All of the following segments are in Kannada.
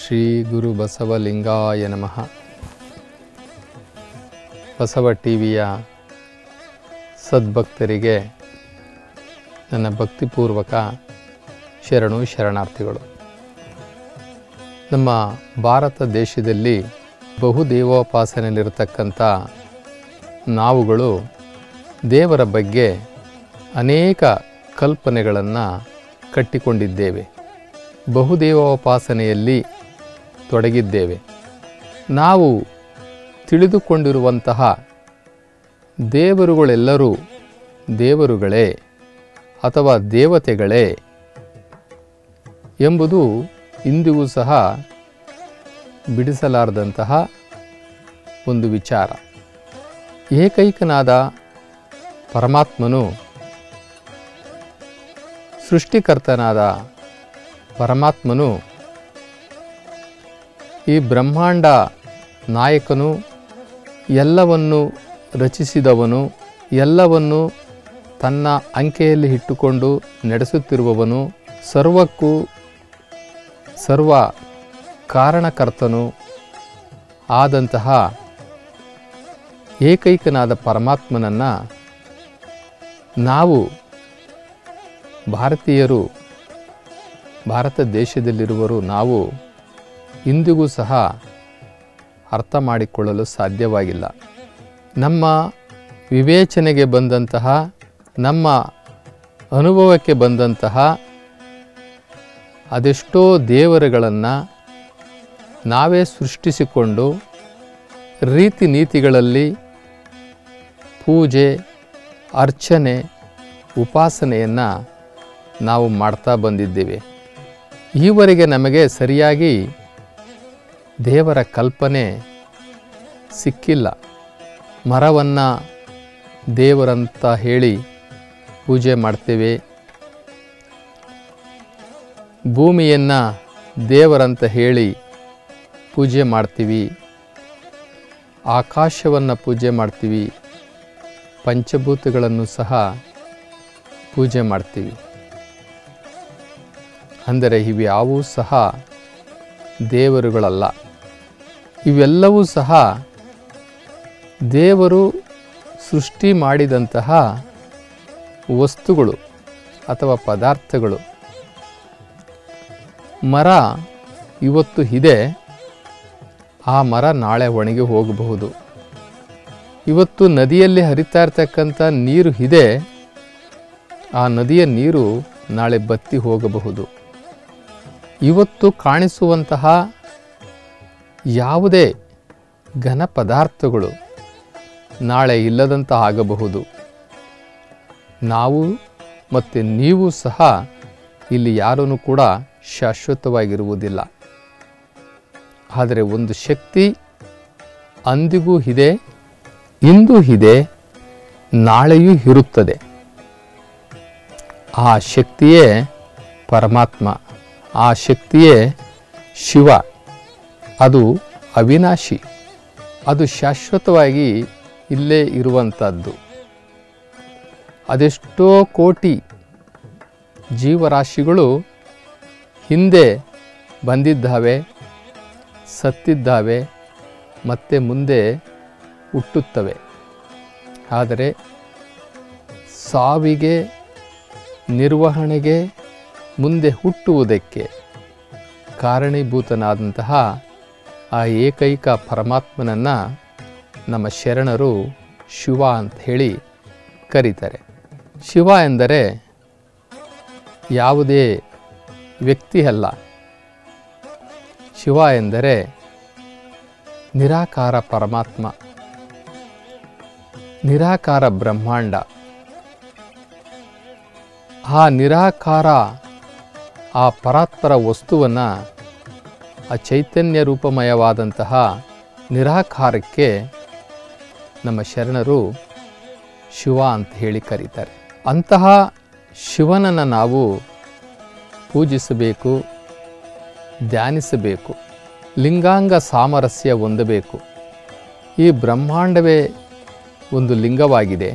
ಶ್ರೀ ಗುರು ಬಸವಲಿಂಗಾಯ ನಮಃ ಬಸವ ಟಿವಿಯ ಸದ್ಭಕ್ತರಿಗೆ ನನ್ನ ಭಕ್ತಿಪೂರ್ವಕ ಶರಣು ಶರಣಾರ್ಥಿಗಳು ನಮ್ಮ ಭಾರತ ದೇಶದಲ್ಲಿ ಬಹುದೇವೋಪಾಸನೆಯಲ್ಲಿರತಕ್ಕಂಥ ನಾವುಗಳು ದೇವರ ಬಗ್ಗೆ ಅನೇಕ ಕಲ್ಪನೆಗಳನ್ನು ಕಟ್ಟಿಕೊಂಡಿದ್ದೇವೆ ಬಹುದೇವೋಪಾಸನೆಯಲ್ಲಿ ತೊಡಗಿದ್ದೇವೆ ನಾವು ತಿಳಿದುಕೊಂಡಿರುವಂತಹ ದೇವರುಗಳೆಲ್ಲರೂ ದೇವರುಗಳೇ ಅಥವಾ ದೇವತೆಗಳೇ ಎಂಬುದು ಇಂದಿಗೂ ಸಹ ಬಿಡಿಸಲಾರದಂತಹ ಒಂದು ವಿಚಾರ ಏಕೈಕನಾದ ಪರಮಾತ್ಮನು ಸೃಷ್ಟಿಕರ್ತನಾದ ಪರಮಾತ್ಮನು ಈ ಬ್ರಹ್ಮಾಂಡ ನಾಯಕನು ಎಲ್ಲವನ್ನು ರಚಿಸಿದವನು ಎಲ್ಲವನ್ನು ತನ್ನ ಅಂಕೆಯಲ್ಲಿ ಇಟ್ಟುಕೊಂಡು ನಡೆಸುತ್ತಿರುವವನು ಸರ್ವಕ್ಕೂ ಸರ್ವ ಕಾರಣಕರ್ತನು ಆದಂತಹ ಏಕೈಕನಾದ ಪರಮಾತ್ಮನನ್ನು ನಾವು ಭಾರತೀಯರು ಭಾರತ ದೇಶದಲ್ಲಿರುವರು ನಾವು ಇಂದಿಗೂ ಸಹ ಅರ್ಥ ಮಾಡಿಕೊಳ್ಳಲು ಸಾಧ್ಯವಾಗಿಲ್ಲ ನಮ್ಮ ವಿವೇಚನೆಗೆ ಬಂದಂತಹ ನಮ್ಮ ಅನುಭವಕ್ಕೆ ಬಂದಂತಹ ಅದೆಷ್ಟೋ ದೇವರುಗಳನ್ನು ನಾವೇ ಸೃಷ್ಟಿಸಿಕೊಂಡು ರೀತಿ ನೀತಿಗಳಲ್ಲಿ ಪೂಜೆ ಅರ್ಚನೆ ಉಪಾಸನೆಯನ್ನು ನಾವು ಮಾಡ್ತಾ ಬಂದಿದ್ದೇವೆ ಈವರೆಗೆ ನಮಗೆ ಸರಿಯಾಗಿ ದೇವರ ಕಲ್ಪನೆ ಸಿಕ್ಕಿಲ್ಲ ಮರವನ್ನು ದೇವರಂತ ಹೇಳಿ ಪೂಜೆ ಮಾಡ್ತೇವೆ ಭೂಮಿಯನ್ನು ದೇವರಂತ ಹೇಳಿ ಪೂಜೆ ಮಾಡ್ತೀವಿ ಆಕಾಶವನ್ನು ಪೂಜೆ ಮಾಡ್ತೀವಿ ಪಂಚಭೂತಗಳನ್ನು ಸಹ ಪೂಜೆ ಮಾಡ್ತೀವಿ ಅಂದರೆ ಇವ್ಯಾವೂ ಸಹ ದೇವರುಗಳಲ್ಲ ಇವೆಲ್ಲವೂ ಸಹ ದೇವರು ಸೃಷ್ಟಿ ಮಾಡಿದಂತಹ ವಸ್ತುಗಳು ಅಥವಾ ಪದಾರ್ಥಗಳು ಮರ ಇವತ್ತು ಇದೆ ಆ ಮರ ನಾಳೆ ಒಣಗಿ ಹೋಗಬಹುದು ಇವತ್ತು ನದಿಯಲ್ಲಿ ಹರಿತಾ ಇರ್ತಕ್ಕಂಥ ನೀರು ಇದೆ ಆ ನದಿಯ ನೀರು ನಾಳೆ ಬತ್ತಿ ಹೋಗಬಹುದು ಇವತ್ತು ಕಾಣಿಸುವಂತಹ ಯಾವುದೇ ಘನ ಪದಾರ್ಥಗಳು ನಾಳೆ ಇಲ್ಲದಂತ ಆಗಬಹುದು ನಾವು ಮತ್ತು ನೀವು ಸಹ ಇಲ್ಲಿ ಯಾರೂ ಕೂಡ ಶಾಶ್ವತವಾಗಿರುವುದಿಲ್ಲ ಆದರೆ ಒಂದು ಶಕ್ತಿ ಅಂದಿಗೂ ಇದೆ ಇಂದು ಇದೆ ನಾಳೆಯೂ ಇರುತ್ತದೆ ಆ ಶಕ್ತಿಯೇ ಪರಮಾತ್ಮ ಆ ಶಕ್ತಿಯೇ ಶಿವ ಅದು ಅವಿನಾಶಿ ಅದು ಶಾಶ್ವತವಾಗಿ ಇಲ್ಲೇ ಇರುವಂಥದ್ದು ಅದೆಷ್ಟೋ ಕೋಟಿ ಜೀವರಾಶಿಗಳು ಹಿಂದೆ ಬಂದಿದ್ದಾವೆ ಸತ್ತಿದ್ದಾವೆ ಮತ್ತೆ ಮುಂದೆ ಹುಟ್ಟುತ್ತವೆ ಆದರೆ ಸಾವಿಗೆ ನಿರ್ವಹಣೆಗೆ ಮುಂದೆ ಹುಟ್ಟುವುದಕ್ಕೆ ಕಾರಣೀಭೂತನಾದಂತಹ ಆ ಏಕೈಕ ಪರಮಾತ್ಮನನ್ನು ನಮ್ಮ ಶರಣರು ಶಿವ ಅಂತ ಹೇಳಿ ಕರೀತಾರೆ ಶಿವ ಎಂದರೆ ಯಾವುದೇ ವ್ಯಕ್ತಿ ಅಲ್ಲ ಶಿವ ಎಂದರೆ ನಿರಾಕಾರ ಪರಮಾತ್ಮ ನಿರಾಕಾರ ಬ್ರಹ್ಮಾಂಡ ಆ ನಿರಾಕಾರ ಆ ಪರಾತ್ಪರ ವಸ್ತುವನ್ನು ಆ ಚೈತನ್ಯ ರೂಪಮಯವಾದಂತಹ ನಿರಾಕಾರಕ್ಕೆ ನಮ್ಮ ಶರಣರು ಶಿವ ಅಂತ ಹೇಳಿ ಕರೀತಾರೆ ಅಂತಹ ಶಿವನನ್ನು ನಾವು ಪೂಜಿಸಬೇಕು ಧ್ಯಾನಿಸಬೇಕು ಲಿಂಗಾಂಗ ಸಾಮರಸ್ಯ ಹೊಂದಬೇಕು ಈ ಬ್ರಹ್ಮಾಂಡವೇ ಒಂದು ಲಿಂಗವಾಗಿದೆ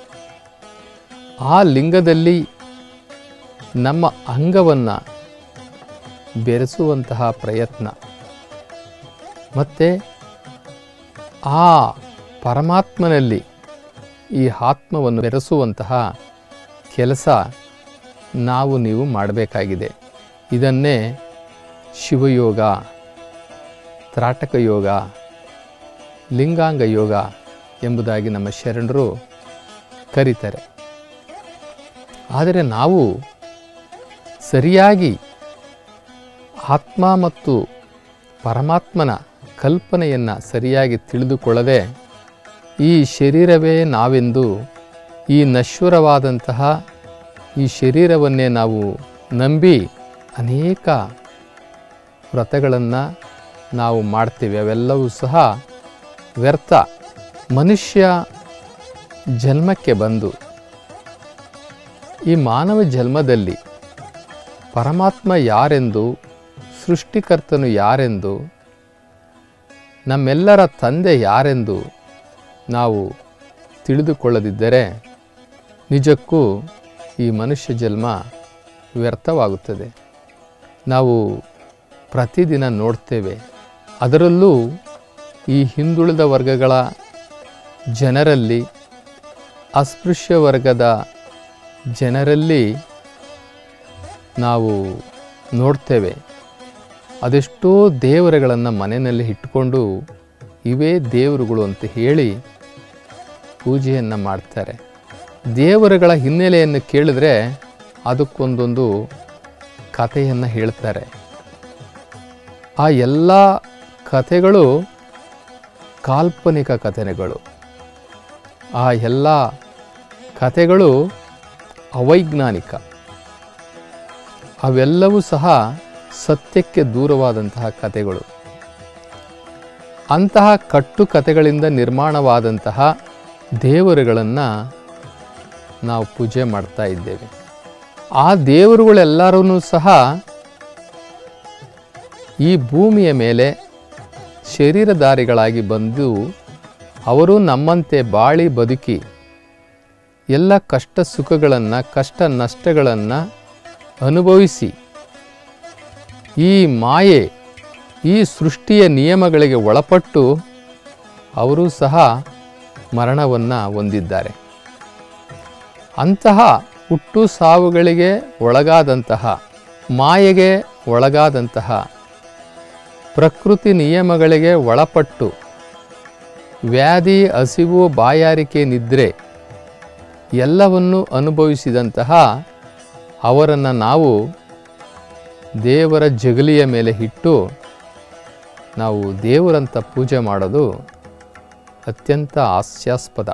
ಆ ಲಿಂಗದಲ್ಲಿ ನಮ್ಮ ಅಂಗವನ್ನು ಬೆರೆಸುವಂತಹ ಪ್ರಯತ್ನ ಮತ್ತು ಆ ಪರಮಾತ್ಮನಲ್ಲಿ ಈ ಆತ್ಮವನ್ನು ಬೆರೆಸುವಂತಹ ಕೆಲಸ ನಾವು ನೀವು ಮಾಡಬೇಕಾಗಿದೆ ಇದನ್ನೇ ಶಿವಯೋಗ ತ್ರಾಟಕ ಯೋಗ ಲಿಂಗಾಂಗ ಯೋಗ ಎಂಬುದಾಗಿ ನಮ್ಮ ಶರಣರು ಕರೀತಾರೆ ಆದರೆ ನಾವು ಸರಿಯಾಗಿ ಆತ್ಮ ಮತ್ತು ಪರಮಾತ್ಮನ ಕಲ್ಪನೆಯನ್ನು ಸರಿಯಾಗಿ ತಿಳಿದುಕೊಳ್ಳದೆ ಈ ಶರೀರವೇ ನಾವೆಂದು ಈ ನಶ್ವರವಾದಂತಹ ಈ ಶರೀರವನ್ನೇ ನಾವು ನಂಬಿ ಅನೇಕ ವ್ರತಗಳನ್ನು ನಾವು ಮಾಡ್ತೀವಿ ಅವೆಲ್ಲವೂ ಸಹ ವ್ಯರ್ಥ ಮನುಷ್ಯ ಜನ್ಮಕ್ಕೆ ಬಂದು ಈ ಮಾನವ ಜನ್ಮದಲ್ಲಿ ಪರಮಾತ್ಮ ಯಾರೆಂದು ಸೃಷ್ಟಿಕರ್ತನು ಯಾರೆಂದು ನಮ್ಮೆಲ್ಲರ ತಂದೆ ಯಾರೆಂದು ನಾವು ತಿಳಿದುಕೊಳ್ಳದಿದ್ದರೆ ನಿಜಕ್ಕೂ ಈ ಮನುಷ್ಯ ಜನ್ಮ ವ್ಯರ್ಥವಾಗುತ್ತದೆ ನಾವು ಪ್ರತಿದಿನ ನೋಡ್ತೇವೆ ಅದರಲ್ಲೂ ಈ ಹಿಂದುಳಿದ ವರ್ಗಗಳ ಜನರಲ್ಲಿ ಅಸ್ಪೃಶ್ಯ ವರ್ಗದ ಜನರಲ್ಲಿ ನಾವು ನೋಡ್ತೇವೆ ಅದೆಷ್ಟೋ ದೇವರುಗಳನ್ನು ಮನೆಯಲ್ಲಿ ಇಟ್ಟುಕೊಂಡು ಇವೇ ದೇವರುಗಳು ಅಂತ ಹೇಳಿ ಪೂಜೆಯನ್ನು ಮಾಡ್ತಾರೆ ದೇವರುಗಳ ಹಿನ್ನೆಲೆಯನ್ನು ಕೇಳಿದ್ರೆ ಅದಕ್ಕೊಂದೊಂದು ಕಥೆಯನ್ನು ಹೇಳ್ತಾರೆ ಆ ಎಲ್ಲ ಕಥೆಗಳು ಕಾಲ್ಪನಿಕ ಕಥೆಗಳು ಆ ಎಲ್ಲ ಕಥೆಗಳು ಅವೈಜ್ಞಾನಿಕ ಅವೆಲ್ಲವೂ ಸಹ ಸತ್ಯಕ್ಕೆ ದೂರವಾದಂತಹ ಕಥೆಗಳು ಅಂತಹ ಕಟ್ಟು ಕಥೆಗಳಿಂದ ನಿರ್ಮಾಣವಾದಂತಹ ದೇವರುಗಳನ್ನು ನಾವು ಪೂಜೆ ಮಾಡ್ತಾ ಇದ್ದೇವೆ ಆ ದೇವರುಗಳೆಲ್ಲರೂ ಸಹ ಈ ಭೂಮಿಯ ಮೇಲೆ ಶರೀರಧಾರಿಗಳಾಗಿ ಬಂದು ಅವರು ನಮ್ಮಂತೆ ಬಾಳಿ ಬದುಕಿ ಎಲ್ಲ ಕಷ್ಟ ಸುಖಗಳನ್ನು ಕಷ್ಟ ನಷ್ಟಗಳನ್ನು ಅನುಭವಿಸಿ ಈ ಮಾಯೆ ಈ ಸೃಷ್ಟಿಯ ನಿಯಮಗಳಿಗೆ ಒಳಪಟ್ಟು ಅವರು ಸಹ ಮರಣವನ್ನು ಹೊಂದಿದ್ದಾರೆ ಅಂತಹ ಹುಟ್ಟು ಸಾವುಗಳಿಗೆ ಒಳಗಾದಂತಹ ಮಾಯೆಗೆ ಒಳಗಾದಂತಹ ಪ್ರಕೃತಿ ನಿಯಮಗಳಿಗೆ ಒಳಪಟ್ಟು ವ್ಯಾಧಿ ಹಸಿವು ಬಾಯಾರಿಕೆ ನಿದ್ರೆ ಎಲ್ಲವನ್ನು ಅನುಭವಿಸಿದಂತಹ ಅವರನ್ನು ನಾವು ದೇವರ ಜಗಲಿಯ ಮೇಲೆ ಇಟ್ಟು ನಾವು ದೇವರಂತ ಪೂಜೆ ಮಾಡೋದು ಅತ್ಯಂತ ಹಾಸ್ಯಾಸ್ಪದ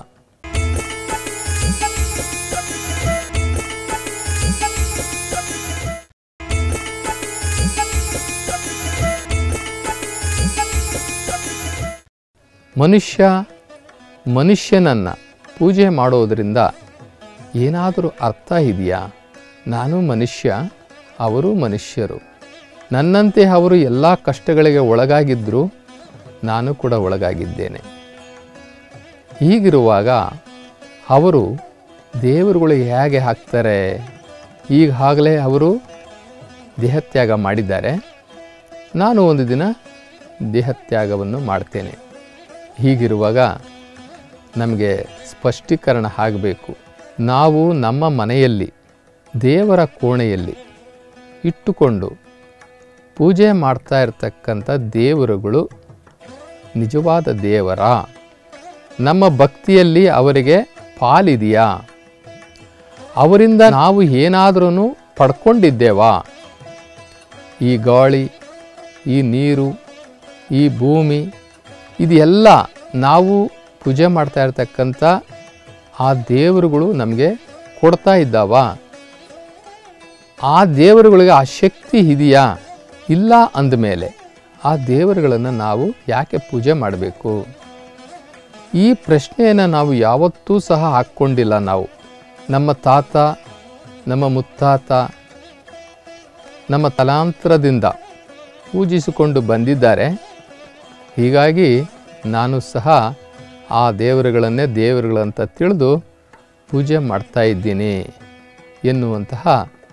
ಮನುಷ್ಯ ಮನುಷ್ಯನನ್ನು ಪೂಜೆ ಮಾಡೋದರಿಂದ ಏನಾದರೂ ಅರ್ಥ ಇದೆಯಾ ನಾನು ಮನುಷ್ಯ ಅವರು ಮನುಷ್ಯರು ನನ್ನಂತೆ ಅವರು ಎಲ್ಲ ಕಷ್ಟಗಳಿಗೆ ಒಳಗಾಗಿದ್ದರೂ ನಾನು ಕೂಡ ಒಳಗಾಗಿದ್ದೇನೆ ಹೀಗಿರುವಾಗ ಅವರು ದೇವರುಗಳಿಗೆ ಹೇಗೆ ಹಾಕ್ತಾರೆ ಈಗಾಗಲೇ ಅವರು ದೇಹತ್ಯಾಗ ಮಾಡಿದ್ದಾರೆ ನಾನು ಒಂದು ದಿನ ದೇಹತ್ಯಾಗವನ್ನು ಮಾಡ್ತೇನೆ ಹೀಗಿರುವಾಗ ನಮಗೆ ಸ್ಪಷ್ಟೀಕರಣ ಆಗಬೇಕು ನಾವು ನಮ್ಮ ಮನೆಯಲ್ಲಿ ದೇವರ ಕೋಣೆಯಲ್ಲಿ ಇಟ್ಟುಕೊಂಡು ಪೂಜೆ ಮಾಡ್ತಾ ಇರತಕ್ಕಂಥ ದೇವರುಗಳು ನಿಜವಾದ ದೇವರ ನಮ್ಮ ಭಕ್ತಿಯಲ್ಲಿ ಅವರಿಗೆ ಪಾಲಿದೆಯಾ ಅವರಿಂದ ನಾವು ಏನಾದರೂ ಪಡ್ಕೊಂಡಿದ್ದೇವಾ ಈ ಗಾಳಿ ಈ ನೀರು ಈ ಭೂಮಿ ಇದೆಲ್ಲ ನಾವು ಪೂಜೆ ಮಾಡ್ತಾ ಇರ್ತಕ್ಕಂಥ ಆ ದೇವರುಗಳು ನಮಗೆ ಕೊಡ್ತಾ ಇದ್ದಾವ ಆ ದೇವರುಗಳಿಗೆ ಆ ಶಕ್ತಿ ಇದೆಯಾ ಇಲ್ಲ ಅಂದಮೇಲೆ ಆ ದೇವರುಗಳನ್ನು ನಾವು ಯಾಕೆ ಪೂಜೆ ಮಾಡಬೇಕು ಈ ಪ್ರಶ್ನೆಯನ್ನು ನಾವು ಯಾವತ್ತೂ ಸಹ ಹಾಕ್ಕೊಂಡಿಲ್ಲ ನಾವು ನಮ್ಮ ತಾತ ನಮ್ಮ ಮುತ್ತಾತ ನಮ್ಮ ತಲಾಂತರದಿಂದ ಪೂಜಿಸಿಕೊಂಡು ಬಂದಿದ್ದಾರೆ ಹೀಗಾಗಿ ನಾನು ಸಹ ಆ ದೇವರುಗಳನ್ನೇ ದೇವರುಗಳಂತ ತಿಳಿದು ಪೂಜೆ ಮಾಡ್ತಾ ಇದ್ದೀನಿ ಎನ್ನುವಂತಹ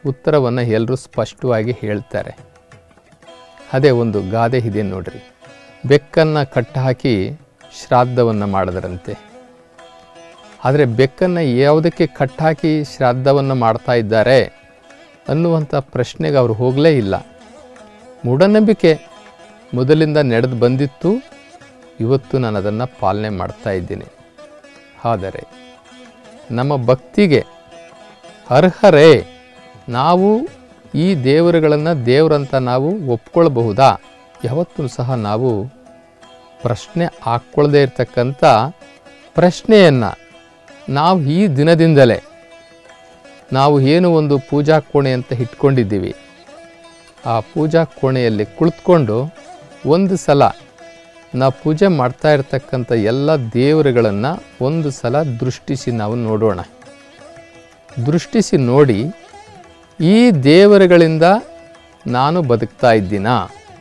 ಉತ್ತರವನ್ನು ಎಲ್ಲರೂ ಸ್ಪಷ್ಟವಾಗಿ ಹೇಳ್ತಾರೆ ಅದೇ ಒಂದು ಗಾದೆ ಇದೆ ನೋಡ್ರಿ ಬೆಕ್ಕನ್ನು ಕಟ್ಟಹಾಕಿ ಶ್ರಾದ್ದವನ್ನು ಮಾಡಿದರಂತೆ ಆದರೆ ಬೆಕ್ಕನ್ನು ಯಾವುದಕ್ಕೆ ಕಟ್ಟಾಕಿ ಶ್ರಾದ್ದವನ್ನು ಮಾಡ್ತಾ ಇದ್ದಾರೆ ಅನ್ನುವಂಥ ಪ್ರಶ್ನೆಗೆ ಅವರು ಹೋಗಲೇ ಇಲ್ಲ ಮೂಢನಂಬಿಕೆ ಮೊದಲಿಂದ ನಡೆದು ಬಂದಿತ್ತು ಇವತ್ತು ನಾನು ಅದನ್ನು ಪಾಲನೆ ಮಾಡ್ತಾ ಇದ್ದೀನಿ ಆದರೆ ನಮ್ಮ ಭಕ್ತಿಗೆ ಅರ್ಹರೇ ನಾವು ಈ ದೇವರುಗಳನ್ನು ದೇವರಂತ ನಾವು ಒಪ್ಕೊಳ್ಬಹುದಾ ಯಾವತ್ತೂ ಸಹ ನಾವು ಪ್ರಶ್ನೆ ಹಾಕ್ಕೊಳ್ಳದೇ ಇರತಕ್ಕಂಥ ಪ್ರಶ್ನೆಯನ್ನು ನಾವು ಈ ದಿನದಿಂದಲೇ ನಾವು ಏನು ಒಂದು ಪೂಜಾ ಕೋಣೆ ಅಂತ ಇಟ್ಕೊಂಡಿದ್ದೀವಿ ಆ ಪೂಜಾ ಕೋಣೆಯಲ್ಲಿ ಕುಳಿತುಕೊಂಡು ಒಂದು ಸಲ ನಾವು ಪೂಜೆ ಮಾಡ್ತಾ ಇರ್ತಕ್ಕಂಥ ಎಲ್ಲ ದೇವರುಗಳನ್ನು ಒಂದು ಸಲ ದೃಷ್ಟಿಸಿ ನಾವು ನೋಡೋಣ ದೃಷ್ಟಿಸಿ ನೋಡಿ ಈ ದೇವರುಗಳಿಂದ ನಾನು ಬದುಕ್ತಾ ಇದ್ದೀನಾ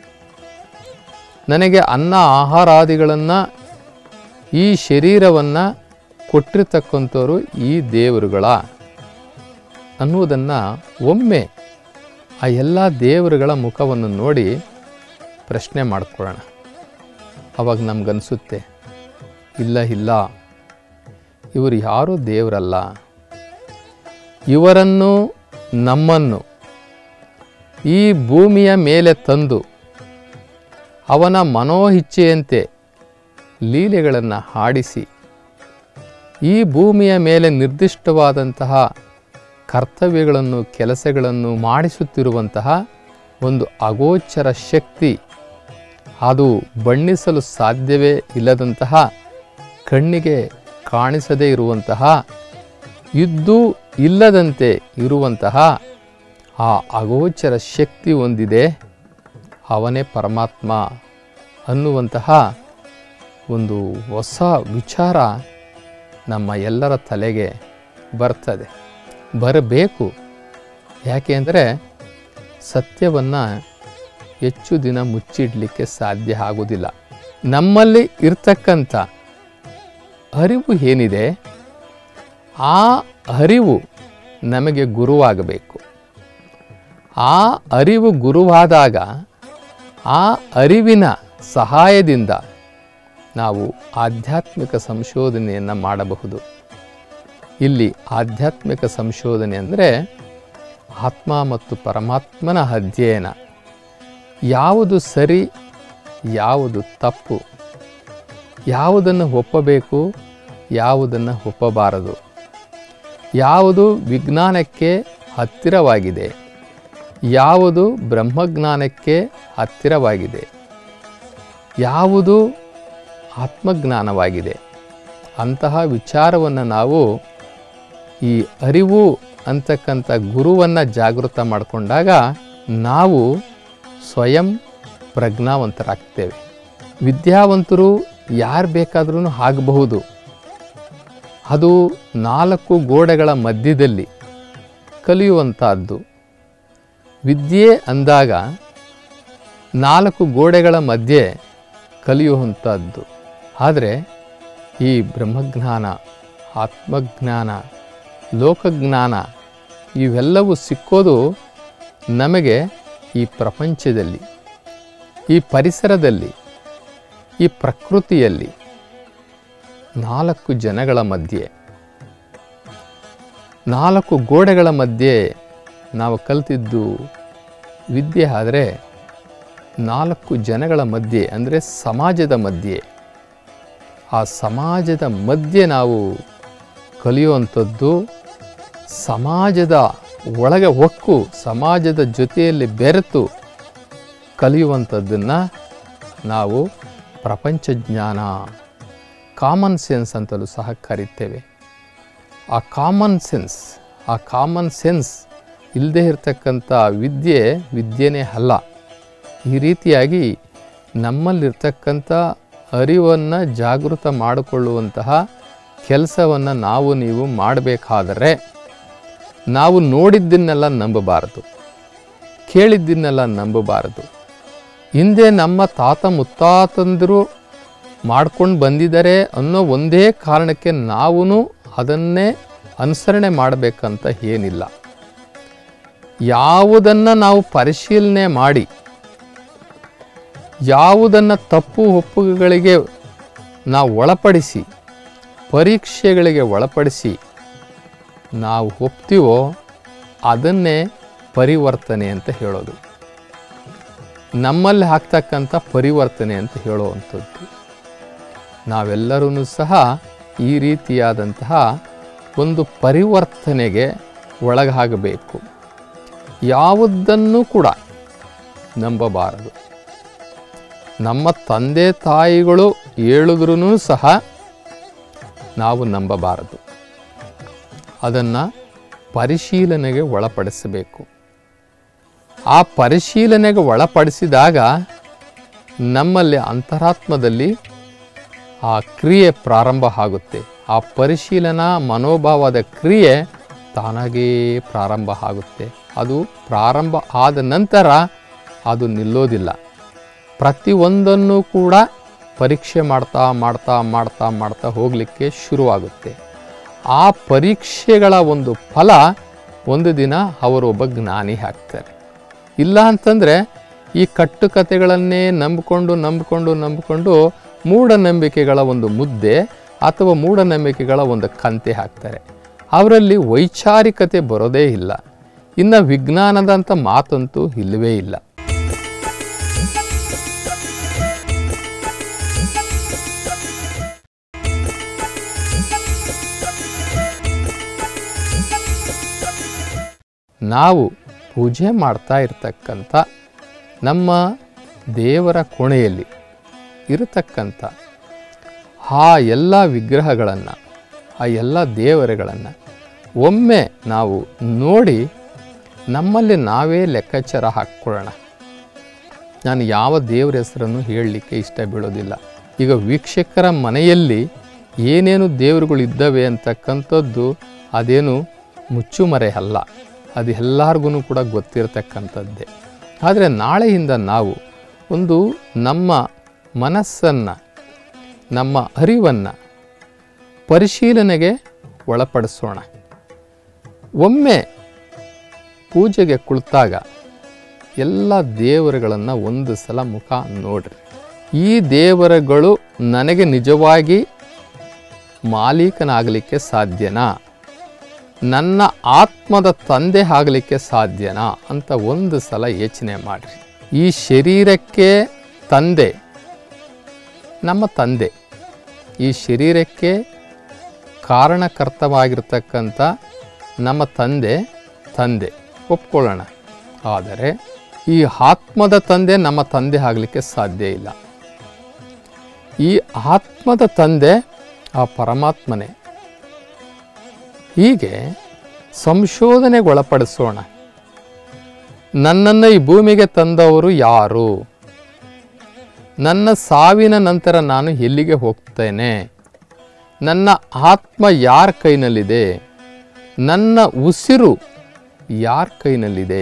ನನಗೆ ಅನ್ನ ಆಹಾರಾದಿಗಳನ್ನು ಈ ಶರೀರವನ್ನು ಕೊಟ್ಟಿರ್ತಕ್ಕಂಥವ್ರು ಈ ದೇವರುಗಳ ಅನ್ನುವುದನ್ನು ಒಮ್ಮೆ ಆ ಎಲ್ಲ ದೇವರುಗಳ ಮುಖವನ್ನು ನೋಡಿ ಪ್ರಶ್ನೆ ಮಾಡ್ಕೊಳ್ಳೋಣ ಅವಾಗ ನಮಗನ್ಸುತ್ತೆ ಇಲ್ಲ ಇಲ್ಲ ಇವರು ಯಾರೂ ದೇವರಲ್ಲ ಇವರನ್ನು ನಮ್ಮನ್ನು ಈ ಭೂಮಿಯ ಮೇಲೆ ತಂದು ಅವನ ಮನೋಹಿಚ್ಛೆಯಂತೆ ಲೀಲೆಗಳನ್ನು ಹಾಡಿಸಿ ಈ ಭೂಮಿಯ ಮೇಲೆ ನಿರ್ದಿಷ್ಟವಾದಂತಹ ಕರ್ತವ್ಯಗಳನ್ನು ಕೆಲಸಗಳನ್ನು ಮಾಡಿಸುತ್ತಿರುವಂತಹ ಒಂದು ಅಗೋಚರ ಶಕ್ತಿ ಅದು ಬಣ್ಣಿಸಲು ಸಾಧ್ಯವೇ ಇಲ್ಲದಂತಹ ಕಣ್ಣಿಗೆ ಕಾಣಿಸದೇ ಇರುವಂತಹ ಇದ್ದು ಇಲ್ಲದಂತೆ ಇರುವಂತಹ ಆ ಅಗೋಚರ ಶಕ್ತಿ ಹೊಂದಿದೆ ಅವನೇ ಪರಮಾತ್ಮ ಅನ್ನುವಂತಹ ಒಂದು ಹೊಸ ವಿಚಾರ ನಮ್ಮ ಎಲ್ಲರ ತಲೆಗೆ ಬರ್ತದೆ ಬರಬೇಕು ಯಾಕೆ ಅಂದರೆ ಸತ್ಯವನ್ನು ಹೆಚ್ಚು ದಿನ ಮುಚ್ಚಿಡಲಿಕ್ಕೆ ಸಾಧ್ಯ ಆಗೋದಿಲ್ಲ ನಮ್ಮಲ್ಲಿ ಇರ್ತಕ್ಕಂಥ ಅರಿವು ಏನಿದೆ ಆ ಅರಿವು ನಮಗೆ ಗುರುವಾಗಬೇಕು ಆ ಅರಿವು ಗುರುವಾದಾಗ ಆ ಅರಿವಿನ ಸಹಾಯದಿಂದ ನಾವು ಆಧ್ಯಾತ್ಮಿಕ ಸಂಶೋಧನೆಯನ್ನು ಮಾಡಬಹುದು ಇಲ್ಲಿ ಆಧ್ಯಾತ್ಮಿಕ ಸಂಶೋಧನೆ ಅಂದರೆ ಆತ್ಮ ಮತ್ತು ಪರಮಾತ್ಮನ ಅಧ್ಯಯನ ಯಾವುದು ಸರಿ ಯಾವುದು ತಪ್ಪು ಯಾವುದನ್ನು ಒಪ್ಪಬೇಕು ಯಾವುದನ್ನು ಒಪ್ಪಬಾರದು ಯಾವುದು ವಿಜ್ಞಾನಕ್ಕೆ ಹತ್ತಿರವಾಗಿದೆ ಯಾವುದು ಬ್ರಹ್ಮಜ್ಞಾನಕ್ಕೆ ಹತ್ತಿರವಾಗಿದೆ ಯಾವುದು ಆತ್ಮಜ್ಞಾನವಾಗಿದೆ ಅಂತಹ ವಿಚಾರವನ್ನು ನಾವು ಈ ಅರಿವು ಅಂತಕ್ಕಂಥ ಗುರುವನ್ನು ಜಾಗೃತ ಮಾಡಿಕೊಂಡಾಗ ನಾವು ಸ್ವಯಂ ಪ್ರಜ್ಞಾವಂತರಾಗ್ತೇವೆ ವಿದ್ಯಾವಂತರು ಯಾರು ಬೇಕಾದ್ರೂ ಆಗಬಹುದು ಅದು ನಾಲ್ಕು ಗೋಡೆಗಳ ಮಧ್ಯದಲ್ಲಿ ಕಲಿಯುವಂಥದ್ದು ವಿದ್ಯೆ ಅಂದಾಗ ನಾಲ್ಕು ಗೋಡೆಗಳ ಮಧ್ಯೆ ಕಲಿಯುವಂಥದ್ದು ಆದರೆ ಈ ಬ್ರಹ್ಮಜ್ಞಾನ ಆತ್ಮಜ್ಞಾನ ಲೋಕಜ್ಞಾನ ಇವೆಲ್ಲವೂ ಸಿಕ್ಕೋದು ನಮಗೆ ಈ ಪ್ರಪಂಚದಲ್ಲಿ ಈ ಪರಿಸರದಲ್ಲಿ ಈ ಪ್ರಕೃತಿಯಲ್ಲಿ ನಾಲ್ಕು ಜನಗಳ ಮಧ್ಯೆ ನಾಲ್ಕು ಗೋಡೆಗಳ ಮಧ್ಯೆ ನಾವು ಕಲ್ತಿದ್ದು ವಿದ್ಯೆ ಆದರೆ ನಾಲ್ಕು ಜನಗಳ ಮಧ್ಯೆ ಅಂದರೆ ಸಮಾಜದ ಮಧ್ಯೆ ಆ ಸಮಾಜದ ಮಧ್ಯೆ ನಾವು ಕಲಿಯುವಂಥದ್ದು ಸಮಾಜದ ಒಳಗೆ ಹೊಕ್ಕು ಸಮಾಜದ ಜೊತೆಯಲ್ಲಿ ಬೆರೆತು ಕಲಿಯುವಂಥದ್ದನ್ನು ನಾವು ಪ್ರಪಂಚ ಜ್ಞಾನ ಕಾಮನ್ ಸೆನ್ಸ್ ಅಂತಲೂ ಸಹ ಕರೀತೇವೆ ಆ ಕಾಮನ್ ಸೆನ್ಸ್ ಆ ಕಾಮನ್ ಸೆನ್ಸ್ ಇಲ್ಲದೆ ಇರತಕ್ಕಂಥ ವಿದ್ಯೆ ವಿದ್ಯೆನೇ ಅಲ್ಲ ಈ ರೀತಿಯಾಗಿ ನಮ್ಮಲ್ಲಿರ್ತಕ್ಕಂಥ ಅರಿವನ್ನು ಜಾಗೃತ ಮಾಡಿಕೊಳ್ಳುವಂತಹ ಕೆಲಸವನ್ನು ನಾವು ನೀವು ಮಾಡಬೇಕಾದರೆ ನಾವು ನೋಡಿದ್ದನ್ನೆಲ್ಲ ನಂಬಬಾರದು ಕೇಳಿದ್ದನ್ನೆಲ್ಲ ನಂಬಬಾರದು ಹಿಂದೆ ನಮ್ಮ ತಾತ ಮುತ್ತಾತಂದರು ಮಾಡ್ಕೊಂಡು ಬಂದಿದ್ದಾರೆ ಅನ್ನೋ ಒಂದೇ ಕಾರಣಕ್ಕೆ ನಾವು ಅದನ್ನೇ ಅನುಸರಣೆ ಮಾಡಬೇಕಂತ ಏನಿಲ್ಲ ಯಾವುದನ್ನು ನಾವು ಪರಿಶೀಲನೆ ಮಾಡಿ ಯಾವುದನ್ನು ತಪ್ಪು ಒಪ್ಪುಗಳಿಗೆ ನಾವು ಒಳಪಡಿಸಿ ಪರೀಕ್ಷೆಗಳಿಗೆ ಒಳಪಡಿಸಿ ನಾವು ಒಪ್ತೀವೋ ಅದನ್ನೇ ಪರಿವರ್ತನೆ ಅಂತ ಹೇಳೋದು ನಮ್ಮಲ್ಲಿ ಆಗ್ತಕ್ಕಂಥ ಪರಿವರ್ತನೆ ಅಂತ ಹೇಳುವಂಥದ್ದು ನಾವೆಲ್ಲರೂ ಸಹ ಈ ರೀತಿಯಾದಂತಹ ಒಂದು ಪರಿವರ್ತನೆಗೆ ಒಳಗಾಗಬೇಕು ಯಾವುದನ್ನು ಕೂಡ ನಂಬಬಾರದು ನಮ್ಮ ತಂದೆ ತಾಯಿಗಳು ಹೇಳಿದ್ರೂ ಸಹ ನಾವು ನಂಬಬಾರದು ಅದನ್ನು ಪರಿಶೀಲನೆಗೆ ಒಳಪಡಿಸಬೇಕು ಆ ಪರಿಶೀಲನೆಗೆ ಒಳಪಡಿಸಿದಾಗ ನಮ್ಮಲ್ಲಿ ಅಂತರಾತ್ಮದಲ್ಲಿ ಆ ಕ್ರಿಯೆ ಪ್ರಾರಂಭ ಆಗುತ್ತೆ ಆ ಪರಿಶೀಲನಾ ಮನೋಭಾವದ ಕ್ರಿಯೆ ತಾನಾಗೇ ಪ್ರಾರಂಭ ಆಗುತ್ತೆ ಅದು ಪ್ರಾರಂಭ ಆದ ನಂತರ ಅದು ನಿಲ್ಲೋದಿಲ್ಲ ಪ್ರತಿಯೊಂದನ್ನು ಕೂಡ ಪರೀಕ್ಷೆ ಮಾಡ್ತಾ ಮಾಡ್ತಾ ಮಾಡ್ತಾ ಮಾಡ್ತಾ ಹೋಗಲಿಕ್ಕೆ ಶುರುವಾಗುತ್ತೆ ಆ ಪರೀಕ್ಷೆಗಳ ಒಂದು ಫಲ ಒಂದು ದಿನ ಅವರು ಒಬ್ಬ ಜ್ಞಾನಿ ಆಗ್ತಾರೆ ಇಲ್ಲ ಅಂತಂದರೆ ಈ ಕಟ್ಟುಕತೆಗಳನ್ನೇ ನಂಬಿಕೊಂಡು ನಂಬಿಕೊಂಡು ನಂಬಿಕೊಂಡು ಮೂಢನಂಬಿಕೆಗಳ ಒಂದು ಮುದ್ದೆ ಅಥವಾ ಮೂಢನಂಬಿಕೆಗಳ ಒಂದು ಕಂತೆ ಹಾಕ್ತಾರೆ ಅವರಲ್ಲಿ ವೈಚಾರಿಕತೆ ಬರೋದೇ ಇಲ್ಲ ಇನ್ನು ವಿಜ್ಞಾನದಂಥ ಮಾತಂತೂ ಇಲ್ಲವೇ ಇಲ್ಲ ನಾವು ಪೂಜೆ ಮಾಡ್ತಾ ಇರ್ತಕ್ಕಂಥ ನಮ್ಮ ದೇವರ ಕೋಣೆಯಲ್ಲಿ ಇರತಕ್ಕಂಥ ಆ ಎಲ್ಲ ವಿಗ್ರಹಗಳನ್ನು ಆ ಎಲ್ಲ ದೇವರುಗಳನ್ನು ಒಮ್ಮೆ ನಾವು ನೋಡಿ ನಮ್ಮಲ್ಲಿ ನಾವೇ ಲೆಕ್ಕಾಚಾರ ಹಾಕ್ಕೊಳ್ಳೋಣ ನಾನು ಯಾವ ದೇವರ ಹೆಸರನ್ನು ಹೇಳಲಿಕ್ಕೆ ಇಷ್ಟ ಬೀಳೋದಿಲ್ಲ ಈಗ ವೀಕ್ಷಕರ ಮನೆಯಲ್ಲಿ ಏನೇನು ದೇವರುಗಳು ಇದ್ದಾವೆ ಅಂತಕ್ಕಂಥದ್ದು ಅದೇನು ಮುಚ್ಚುಮರೆ ಅಲ್ಲ ಅದು ಎಲ್ಲರಿಗೂ ಕೂಡ ಗೊತ್ತಿರತಕ್ಕಂಥದ್ದೇ ಆದರೆ ನಾಳೆಯಿಂದ ನಾವು ಒಂದು ನಮ್ಮ ಮನಸ್ಸನ್ನು ನಮ್ಮ ಅರಿವನ್ನು ಪರಿಶೀಲನೆಗೆ ಒಳಪಡಿಸೋಣ ಒಮ್ಮೆ ಪೂಜೆಗೆ ಕುಳಿತಾಗ ಎಲ್ಲ ದೇವರುಗಳನ್ನು ಒಂದು ಸಲ ಮುಖ ನೋಡ್ರಿ ಈ ದೇವರುಗಳು ನನಗೆ ನಿಜವಾಗಿ ಮಾಲೀಕನಾಗಲಿಕ್ಕೆ ಸಾಧ್ಯನಾ ನನ್ನ ಆತ್ಮದ ತಂದೆ ಆಗಲಿಕ್ಕೆ ಸಾಧ್ಯನಾ ಅಂತ ಒಂದು ಸಲ ಯೋಚನೆ ಮಾಡಿರಿ ಈ ಶರೀರಕ್ಕೆ ತಂದೆ ನಮ್ಮ ತಂದೆ ಈ ಶರೀರಕ್ಕೆ ಕಾರಣಕರ್ತವಾಗಿರ್ತಕ್ಕಂಥ ನಮ್ಮ ತಂದೆ ತಂದೆ ಒಪ್ಕೊಳ್ಳೋಣ ಆದರೆ ಈ ಆತ್ಮದ ತಂದೆ ನಮ್ಮ ತಂದೆ ಆಗಲಿಕ್ಕೆ ಸಾಧ್ಯ ಇಲ್ಲ ಈ ಆತ್ಮದ ತಂದೆ ಆ ಪರಮಾತ್ಮನೇ ಹೀಗೆ ಸಂಶೋಧನೆಗೆ ಒಳಪಡಿಸೋಣ ನನ್ನನ್ನು ಈ ಭೂಮಿಗೆ ತಂದವರು ಯಾರು ನನ್ನ ಸಾವಿನ ನಂತರ ನಾನು ಎಲ್ಲಿಗೆ ಹೋಗ್ತೇನೆ ನನ್ನ ಆತ್ಮ ಯಾರ ಕೈನಲ್ಲಿದೆ ನನ್ನ ಉಸಿರು ಯಾರ ಕೈನಲ್ಲಿದೆ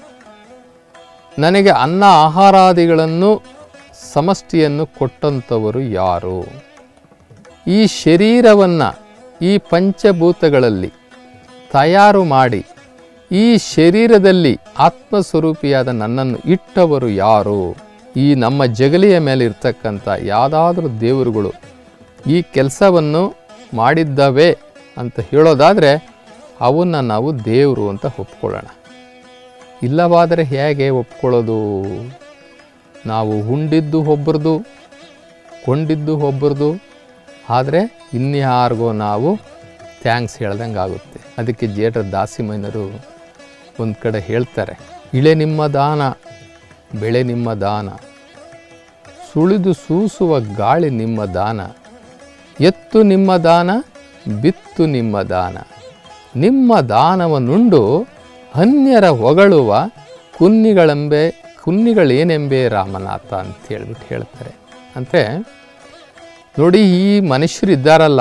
ನನಗೆ ಅನ್ನ ಆಹಾರಾದಿಗಳನ್ನು ಸಮಷ್ಟಿಯನ್ನು ಕೊಟ್ಟಂಥವರು ಯಾರು ಈ ಶರೀರವನ್ನು ಈ ಪಂಚಭೂತಗಳಲ್ಲಿ ತಯಾರು ಮಾಡಿ ಈ ಶರೀರದಲ್ಲಿ ಆತ್ಮಸ್ವರೂಪಿಯಾದ ನನ್ನನ್ನು ಇಟ್ಟವರು ಯಾರು ಈ ನಮ್ಮ ಜಗಲಿಯ ಮೇಲೆ ಇರ್ತಕ್ಕಂಥ ಯಾವುದಾದ್ರೂ ದೇವರುಗಳು ಈ ಕೆಲಸವನ್ನು ಮಾಡಿದ್ದವೆ ಅಂತ ಹೇಳೋದಾದರೆ ಅವನ್ನು ನಾವು ದೇವರು ಅಂತ ಒಪ್ಕೊಳ್ಳೋಣ ಇಲ್ಲವಾದರೆ ಹೇಗೆ ಒಪ್ಕೊಳ್ಳೋದು ನಾವು ಉಂಡಿದ್ದು ಒಬ್ಬರದು ಕೊಂಡಿದ್ದು ಒಬ್ಬರದು ಆದರೆ ಇನ್ಯಾರಿಗೋ ನಾವು ಥ್ಯಾಂಕ್ಸ್ ಹೇಳ್ದಂಗೆ ಆಗುತ್ತೆ ಅದಕ್ಕೆ ಜೇಡ್ರ ದಾಸಿಮಯ್ಯನರು ಒಂದು ಕಡೆ ಹೇಳ್ತಾರೆ ಇಳೆ ನಿಮ್ಮ ದಾನ ಬೆಳೆ ನಿಮ್ಮ ದಾನ ಸುಳಿದು ಸೂಸುವ ಗಾಳಿ ನಿಮ್ಮ ದಾನ ಎತ್ತು ನಿಮ್ಮ ದಾನ ಬಿತ್ತು ನಿಮ್ಮ ದಾನ ನಿಮ್ಮ ದಾನವನ್ನುಂಡು ಅನ್ಯರ ಹೊಗಳುವ ಕುನ್ನಿಗಳೆಂಬೆ ಕುನ್ನಿಗಳೇನೆಂಬೆ ರಾಮನಾಥ ಅಂತ ಹೇಳ್ಬಿಟ್ಟು ಹೇಳ್ತಾರೆ ಅಂದರೆ ನೋಡಿ ಈ ಮನುಷ್ಯರು ಇದ್ದಾರಲ್ಲ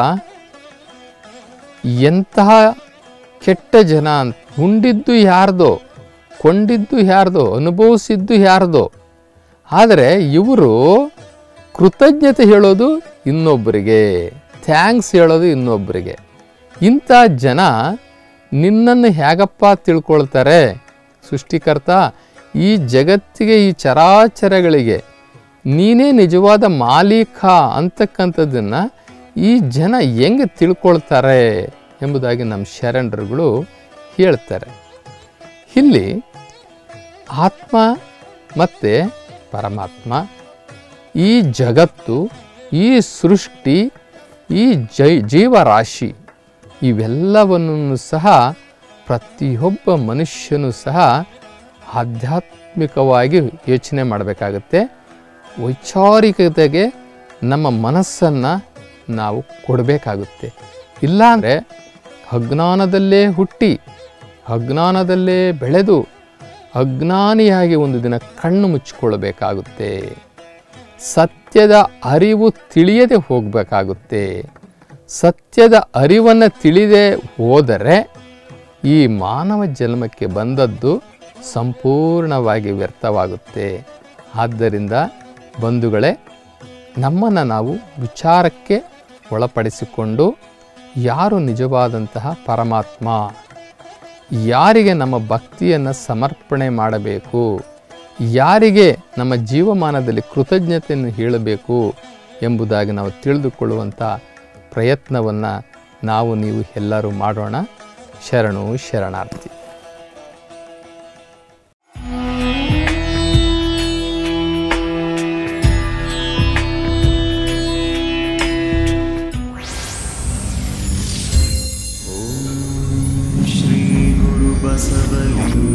ಎಂತಹ ಕೆಟ್ಟ ಜನ ಅಂತ ಉಂಡಿದ್ದು ಯಾರ್ದೋ ಕೊಂಡಿದ್ದು ಯಾರ್ದೋ ಅನುಭವಿಸಿದ್ದು ಯಾರ್ದೋ ಆದರೆ ಇವರು ಕೃತಜ್ಞತೆ ಹೇಳೋದು ಇನ್ನೊಬ್ಬರಿಗೆ ಥ್ಯಾಂಕ್ಸ್ ಹೇಳೋದು ಇನ್ನೊಬ್ಬರಿಗೆ ಇಂಥ ಜನ ನಿನ್ನನ್ನು ಹೇಗಪ್ಪ ತಿಳ್ಕೊಳ್ತಾರೆ ಸೃಷ್ಟಿಕರ್ತ ಈ ಜಗತ್ತಿಗೆ ಈ ಚರಾಚರಗಳಿಗೆ ನೀನೇ ನಿಜವಾದ ಮಾಲೀಕ ಅಂತಕ್ಕಂಥದ್ದನ್ನು ಈ ಜನ ಹೆಂಗೆ ತಿಳ್ಕೊಳ್ತಾರೆ ಎಂಬುದಾಗಿ ನಮ್ಮ ಶರಣರುಗಳು ಹೇಳ್ತಾರೆ ಇಲ್ಲಿ ಆತ್ಮ ಮತ್ತು ಪರಮಾತ್ಮ ಈ ಜಗತ್ತು ಈ ಸೃಷ್ಟಿ ಈ ಜೈ ಜೀವರಾಶಿ ಇವೆಲ್ಲವನ್ನು ಸಹ ಪ್ರತಿಯೊಬ್ಬ ಮನುಷ್ಯನೂ ಸಹ ಆಧ್ಯಾತ್ಮಿಕವಾಗಿ ಯೋಚನೆ ಮಾಡಬೇಕಾಗತ್ತೆ ವೈಚಾರಿಕತೆಗೆ ನಮ್ಮ ಮನಸ್ಸನ್ನು ನಾವು ಕೊಡಬೇಕಾಗುತ್ತೆ ಇಲ್ಲಾಂದರೆ ಅಜ್ಞಾನದಲ್ಲೇ ಹುಟ್ಟಿ ಅಜ್ಞಾನದಲ್ಲೇ ಬೆಳೆದು ಅಜ್ಞಾನಿಯಾಗಿ ಒಂದು ದಿನ ಕಣ್ಣು ಮುಚ್ಚಿಕೊಳ್ಳಬೇಕಾಗುತ್ತೆ ಸತ್ಯದ ಅರಿವು ತಿಳಿಯದೆ ಹೋಗಬೇಕಾಗುತ್ತೆ ಸತ್ಯದ ಅರಿವನ್ನು ತಿಳಿದೇ ಹೋದರೆ ಈ ಮಾನವ ಜನ್ಮಕ್ಕೆ ಬಂದದ್ದು ಸಂಪೂರ್ಣವಾಗಿ ವ್ಯರ್ಥವಾಗುತ್ತೆ ಆದ್ದರಿಂದ ಬಂಧುಗಳೇ ನಮ್ಮನ್ನು ನಾವು ವಿಚಾರಕ್ಕೆ ಒಳಪಡಿಸಿಕೊಂಡು ಯಾರು ನಿಜವಾದಂತಹ ಪರಮಾತ್ಮ ಯಾರಿಗೆ ನಮ್ಮ ಭಕ್ತಿಯನ್ನು ಸಮರ್ಪಣೆ ಮಾಡಬೇಕು ಯಾರಿಗೆ ನಮ್ಮ ಜೀವಮಾನದಲ್ಲಿ ಕೃತಜ್ಞತೆಯನ್ನು ಹೇಳಬೇಕು ಎಂಬುದಾಗಿ ನಾವು ತಿಳಿದುಕೊಳ್ಳುವಂಥ ಪ್ರಯತ್ನವನ್ನು ನಾವು ನೀವು ಎಲ್ಲರೂ ಮಾಡೋಣ ಶರಣು ಶರಣಾರ್ಥಿ श्री गुरु बसवलिंग